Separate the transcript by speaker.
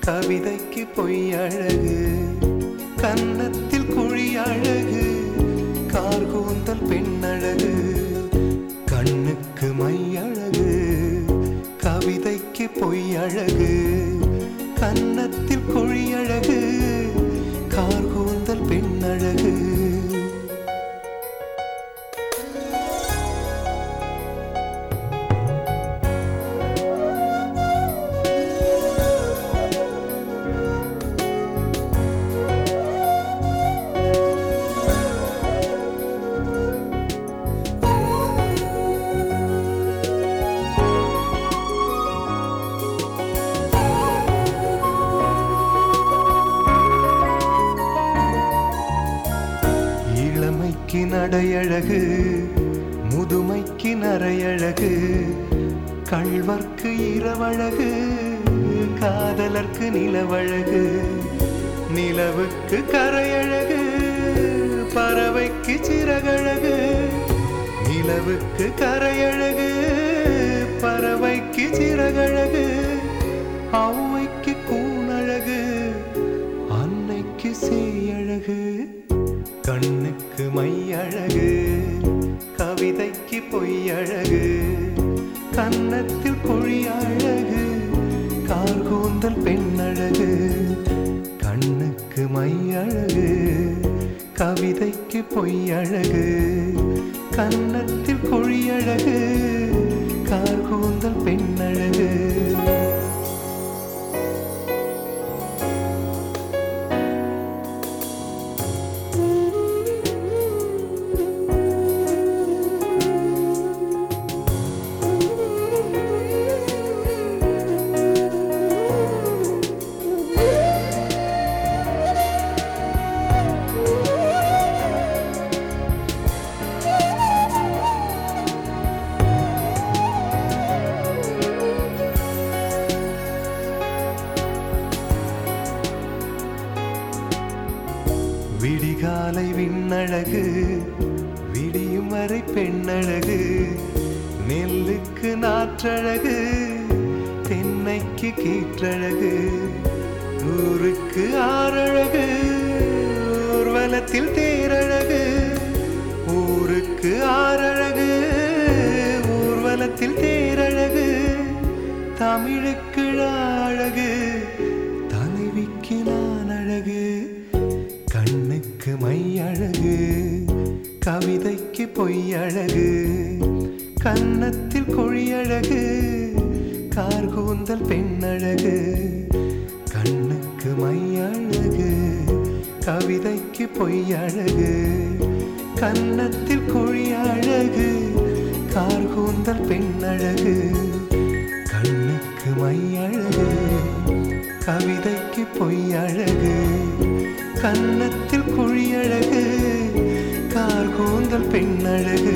Speaker 1: கவிதைக்கு பொய் அழகு கன்னத்தில் குழி அழகு கார்கூந்தல் பெண்ணழகு கண்ணுக்கு மை அழகு கவிதைக்கு பொய் அழகு கன்னத்தில் குழி அழகு கார்கூந்தல் பெண்ணழகு இளமைக்கு நடையழகு முதுமைக்கு நரையழகு கள்வர்க்கு இரவழகு காதலர்க்கு நிலவழகு நிலவுக்கு கரையழகு பறவைக்கு சிறகழகு நிலவுக்கு கரையழகு பறவைக்கு சிறகழகு ஔவைக்கு கூணழகு அன்னைக்கு சேயழகு கண்ணுக்கு மை அழகு கவிதைக்கு பொய் அழகு கன்னத்தில் குழி அழகு கார்கூந்தல் பெண்ணழகு கண்ணுக்கு மை அழகு கவிதைக்கு பொய் அழகு கன்னத்தில் குழி அழகு கார்கூந்தல் பெண்ணழகு விடிகாலை விண்ணழகு விடியும் வரை பெண்ணழகு நெல்லுக்கு நாற்றழகு தென்னைக்கு கீற்றழகு ஊருக்கு ஆறழகு ஊர்வலத்தில் தேரழகு ஊருக்கு ஆறழகு ஊர்வலத்தில் தேரழகு தமிழுக்கு அழகு தலைவிக்கு நான் அழகு கண்ணுக்கு மை அழகு கவிதைக்கு பொய் அழகு கன்னத்தில் கொழி அழகு கார்கூந்தல் பெண்ணழகு கண்ணுக்கு மை அழகு கவிதைக்கு பொய் அழகு கன்னத்தில் கொழி அழகு கார்கூந்தல் பெண்ணழகு கண்ணுக்கு மை அழகு கவிதைக்கு பொய் அழகு கன்னத்தில் குழி அழகு கார் கூந்தல் பெண்ணழகு